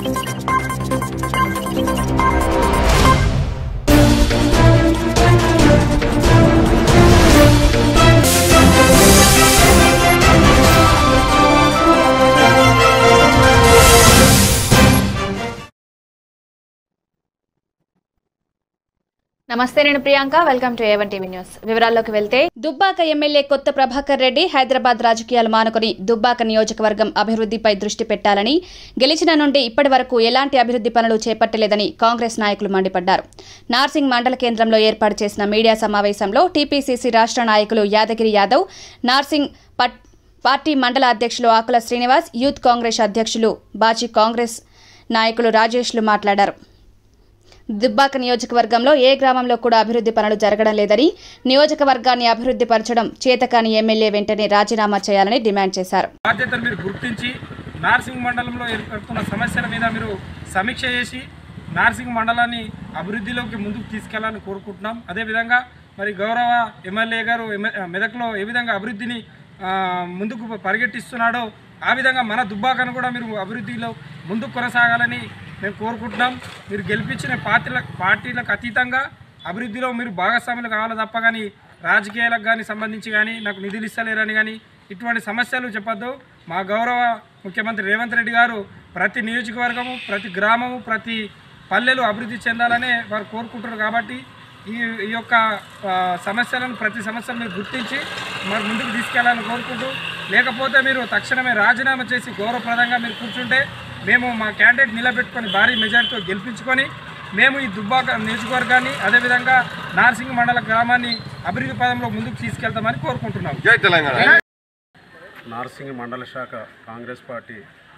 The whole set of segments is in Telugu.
నమస్తే నేను Priyanka welcome to A one TV news వివరాల్లోకి వెళ్తే దుబ్బాక ఎమ్మెల్యే కొత్త ప్రభాకర్ రెడ్డి హైదరాబాద్ రాజకీయాలు మానుకొని దుబ్బాక నియోజకవర్గం అభివృద్ధిపై దృష్టి పెట్టాలని గెలిచిన నుండి ఇప్పటి వరకు ఎలాంటి అభివృద్ధి పనులు చేపట్టలేదని కాంగ్రెస్ నాయకులు మండిపడ్డారు నార్సింగ్ మండల కేంద్రంలో ఏర్పాటు చేసిన మీడియా సమావేశంలో టీపీసీసీ రాష్ట్ర నాయకులు యాదగిరి యాదవ్ నార్సింగ్ పట్ పార్టీ మండల అధ్యక్షులు ఆకుల శ్రీనివాస్ యూత్ కాంగ్రెస్ అధ్యక్షులు బాచి కాంగ్రెస్ నాయకులు రాజేష్లు మాట్లాడారు దుబ్బాక నియోజకవర్గంలో ఏ గ్రామంలో కూడా అభివృద్ధి పనులు జరగడం లేదని నియోజకవర్గాన్ని అభివృద్ధి పరచడం చేతకాని ఎమ్మెల్యే వెంటనే రాజీనామా చేయాలని డిమాండ్ చేశారు బాధ్యతను మీరు గుర్తించి నార్సింగ్ మండలంలో ఏర్పడుతున్న సమస్యల మీద మీరు సమీక్ష చేసి నార్సింగ్ మండలాన్ని అభివృద్ధిలోకి ముందుకు తీసుకెళ్లాలని కోరుకుంటున్నాం అదేవిధంగా మరి గౌరవ ఎమ్మెల్యే గారు ఎమ్మె- మెదక్లో ఏ విధంగా అభివృద్ధిని ఆ, ముందుకు పరిగెట్టిస్తున్నాడో ఆ విధంగా మన దుబ్బాకను కూడా మీరు అభివృద్ధిలో ముందుకు కొనసాగాలని మేము కోరుకుంటున్నాం మీరు గెలిపించిన పార్టీల పార్టీలకు అతీతంగా అభివృద్ధిలో మీరు భాగస్వాములు కావాలి తప్ప కానీ రాజకీయాలకు కానీ సంబంధించి కానీ నాకు నిధులు ఇస్తలేరని కానీ ఇటువంటి సమస్యలు చెప్పొద్దు మా గౌరవ ముఖ్యమంత్రి రేవంత్ రెడ్డి గారు ప్రతి నియోజకవర్గము ప్రతి గ్రామము ప్రతి పల్లెలు అభివృద్ధి చెందాలనే వారు కోరుకుంటారు కాబట్టి ఈ ఈ యొక్క ఆ, సమస్యలను ప్రతి సమస్యను మీరు గుర్తించి మరి ముందుకు తీసుకెళ్లాలని కోరుకుంటూ లేకపోతే మీరు తక్షణమే రాజీనామా చేసి గౌరవప్రదంగా మీరు కూర్చుంటే మేము మా క్యాండిడేట్ నిలబెట్టుకొని భారీ మెజార్టీతో గెలిపించుకొని మేము ఈ దుబ్బాక నియోజకవర్గాన్ని అదేవిధంగా నార్సింగ్ మండల గ్రామాన్ని అభివృద్ధి పదంలో ముందుకు తీసుకెళ్తామని కోరుకుంటున్నాం జై తెలంగాణ నార్సింగ్ మండల శాఖ కాంగ్రెస్ పార్టీ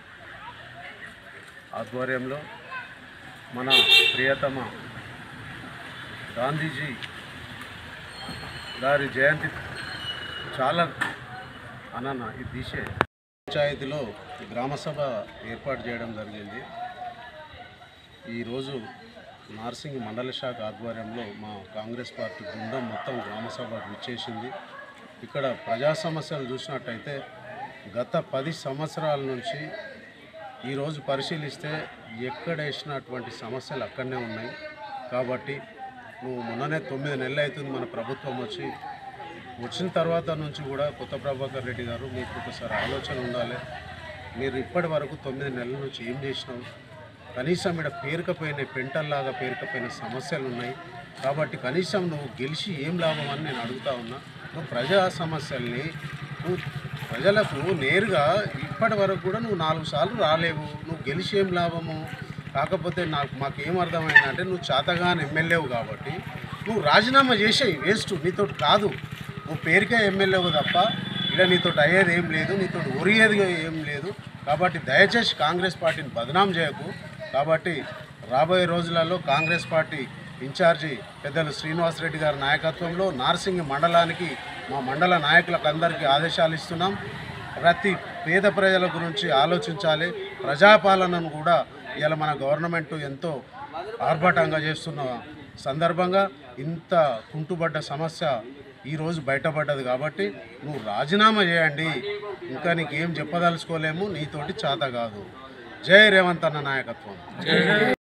ఆధ్వర్యంలో మన ప్రియతమ గాంధీజీ గారి జయంతి చాలా అనన్న ఈ దిశే పంచాయతీలో గ్రామసభ ఏర్పాటు చేయడం జరిగింది ఈరోజు నార్సింగ్ మండల శాఖ ఆధ్వర్యంలో మా కాంగ్రెస్ పార్టీ బృందం మొత్తం గ్రామసభకు విచ్చేసింది ఇక్కడ ప్రజా సమస్యలు చూసినట్టయితే గత పది సంవత్సరాల నుంచి ఈరోజు పరిశీలిస్తే ఎక్కడ వేసినటువంటి సమస్యలు అక్కడనే ఉన్నాయి కాబట్టి నువ్వు మొన్ననే తొమ్మిది నెలలు అవుతుంది మన ప్రభుత్వం వచ్చి వచ్చిన తర్వాత నుంచి కూడా కొత్త ప్రభాకర్ రెడ్డి గారు మీకు ఒకసారి ఆలోచన ఉండాలి మీరు ఇప్పటి వరకు తొమ్మిది నెలల నుంచి ఏం చేసినావు కనీసం ఇక్కడ పేరుకపోయిన పెంటల్లాగా పేరుకపోయిన సమస్యలు ఉన్నాయి కాబట్టి కనీసం నువ్వు గెలిచి ఏం లాభం అని నేను అడుగుతా ఉన్నా నువ్వు ప్రజా సమస్యల్ని నువ్వు ప్రజలకు నేరుగా ఇప్పటి వరకు కూడా నువ్వు నాలుగు సార్లు రాలేవు నువ్వు గెలిచి ఏం లాభము కాకపోతే నాకు మాకు ఏం అర్థమైందంటే నువ్వు చేతగాని ఎమ్మెల్యేవు కాబట్టి నువ్వు రాజీనామా చేసేయి వేస్ట్ నీతో కాదు నువ్వు పేరుకే ఎమ్మెల్యేవు తప్ప ఇక్కడ నీతో అయ్యేది ఏం లేదు నీతో ఒరిగేది ఏం లేదు కాబట్టి దయచేసి కాంగ్రెస్ పార్టీని బదనాం చేయకు కాబట్టి రాబోయే రోజులలో కాంగ్రెస్ పార్టీ ఇన్ఛార్జి పెద్దలు శ్రీనివాసరెడ్డి గారి నాయకత్వంలో నార్సింగ్ మండలానికి మా మండల నాయకులకు అందరికీ ఆదేశాలు ఇస్తున్నాం ప్రతి పేద ప్రజల గురించి ఆలోచించాలి ప్రజాపాలనను కూడా ఇలా మన గవర్నమెంట్ ఎంతో ఆర్భాటంగా చేస్తున్న సందర్భంగా ఇంత కుంటుబడ్డ సమస్య ఈరోజు బయటపడ్డది కాబట్టి నువ్వు రాజీనామా చేయండి ఇంకా నీకేం చెప్పదలుచుకోలేము నీతోటి చేత కాదు జై రేవంత్ అన్న నాయకత్వం